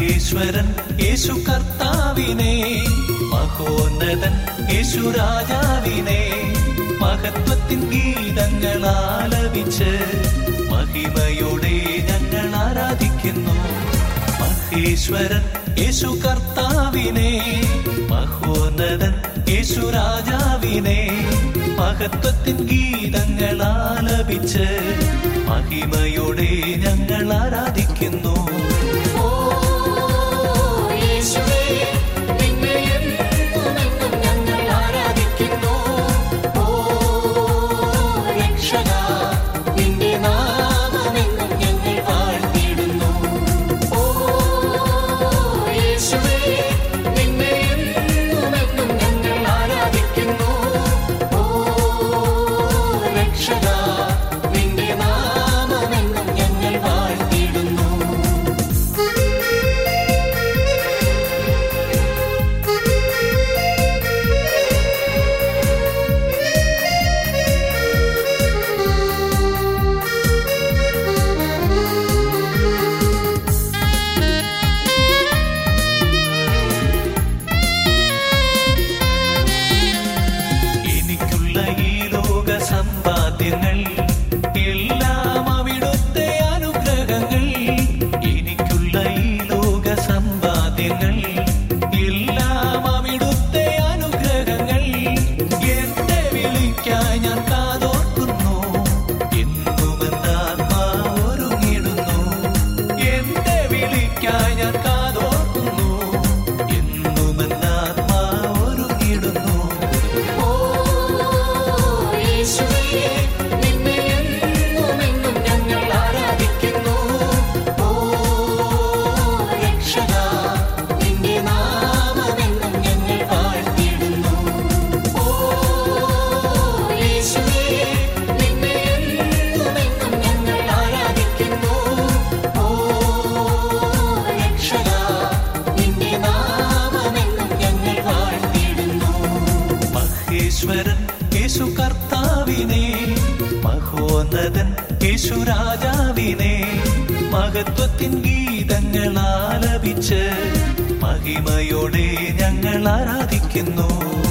മഹേശ്വരൻ യേശു കർത്താവിനെ മഹോന്നതൻ യേശു രാജാവിനെ മഹത്വത്തിൻ ഗീതങ്ങൾ ആലപിച്ച് മഹിമയോടെ ഞങ്ങൾ ആരാധിക്കുന്നു മഹേശ്വരൻ യേശു കർത്താവിനെ മഹോന്നതൻ യേശു രാജാവിനെ മഹത്വത്തിൻ ഗീതങ്ങൾ ആലപിച്ച് മഹിമയോടെ ഞങ്ങൾ ആരാധിക്കുന്നു ഓ യേശുവേ നിന്നെ എന്നുമെന്നും ഞങ്ങൾ ആരാധിക്കുന്നു ഓ രക്ഷകാ നിന്റെ നാമമെന്നും ഞങ്ങൾ വാഴ്ത്തിയിടുന്നു ഓ യേശുവേ നിന്നെ എന്നുമെന്നും ഞങ്ങൾ ആരാധിക്കുന്നു ഓ രക്ഷകാ നിന്റെ നാമമെന്നും ഞങ്ങൾ വാഴ്ത്തിയിടുന്നു എനിക്കുള്ള ഈ ലോക സമ്പാദ്യങ്ങൾ എല്ലാം അവിടുത്തെ അനുഗ്രഹങ്ങൾ എനിക്കുള്ള ഈ ലോക സമ്പാദ്യങ്ങൾ എല്ലാം അവിടുത്തെ അനുഗ്രഹങ്ങൾ എന്റെ വിളിക്കായി ഞാൻ കാതോർക്കുന്നു എന്നുമെന്നാത്മാവൊരുങ്ങിടുന്നു എന്റെ വിളിക്കായി ഞാൻ കാതോർക്കുന്നു എന്നുമെന്നാത്മാവൊരുങ്ങിടുന്നു ഓ യേശുവേ നിന്നെ എന്നുമെന്നും ഞങ്ങൾ ആരാധിക്കുന്നു ഓ രക്ഷകാ നിന്റെ നാമമെന്നും ഞങ്ങൾ വാഴ്ത്തിയിടുന്നു ഓ യേശുവേ നിന്നെ എന്നുമെന്നും ഞങ്ങൾ ആരാധിക്കുന്നു ഓ രക്ഷകാ നിന്റെ നാമമെന്നും ഞങ്ങൾ വാഴ്ത്തിയിടുന്നു മഹേശ്വരൻ യേശു കർത്താവിനെ മഹോന്നതൻ യേശു രാജാവിനെ മഹത്വത്തിൻ ഗീതങ്ങൾ ആലപിച്ച് മഹിമയോടെ ഞങ്ങൾ ആരാധിക്കുന്നു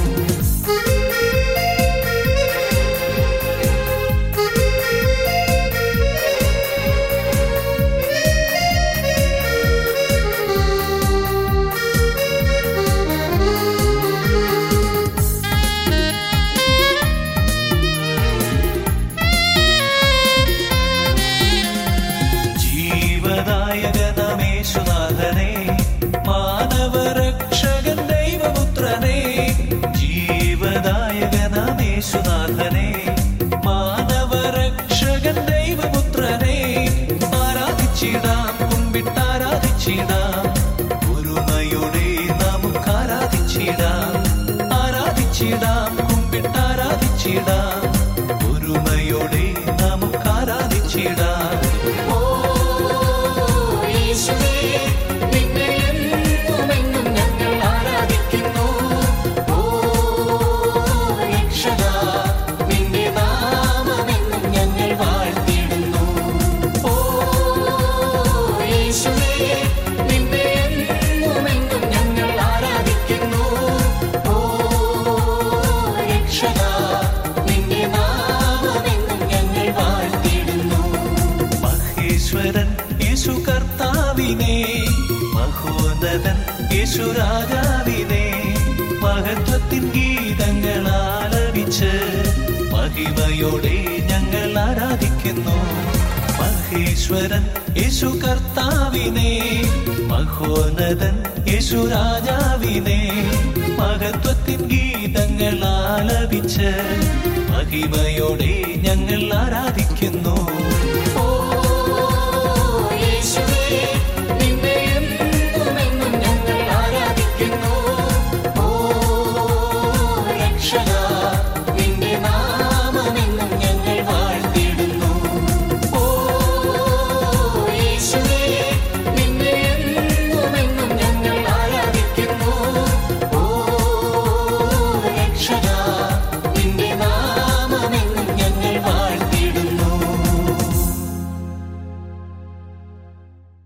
ജീവദായകനമേശുനാഥനെ മാനവരക്ഷകൻ ദൈവപുത്രനെ ജീവദായകനമേശുനാഥനെ മാനവരക്ഷകൻ ദൈവപുത്രനെ ആരാധിച്ചിടാം കുമ്പിട്ടാരാധിച്ചിടാം ഒരുമയുടെ നമുക്ക് ആരാധിച്ചിടാം ആരാധിച്ചിടാം കുമ്പിട്ടാരാധിച്ചിടാം ഒരുമയോടെ നമുക്ക് ആരാധിച്ചിടാം ഓ യേശുവേ നിന്നെ എന്നുമെന്നും ഞങ്ങൾ ആരാധിക്കുന്നു ഓ രക്ഷകാ നിന്റെ നാമമെന്നും ഞങ്ങൾ വാഴ്ത്തിയിടുന്നു ഓ യേശുവേ നിന്നെ എന്നുമെന്നും ഞങ്ങൾ ആരാധിക്കുന്നു ഓ രക്ഷകാ നിന്റെ നാമമെന്നും ഞങ്ങൾ വാഴ്ത്തിയിടുന്നു മഹേശ്വരൻ യേശു കർത്താവിനെ മഹോന്നതൻ യേശു രാജാവിനെ മഹത്വത്തിൻ ഗീതങ്ങൾ ആലപിച്ച് മഹിമയോടെ ഞങ്ങൾ ആരാധിക്കുന്നു മഹേശ്വരൻ യേശു കർത്താവിനെ മഹോന്നതൻ യേശു രാജാവിനെ മഹത്വത്തിൻ ഗീതങ്ങൾ ആലപിച്ച് മഹിമയോടെ ഞങ്ങൾ ആരാധിക്കുന്നു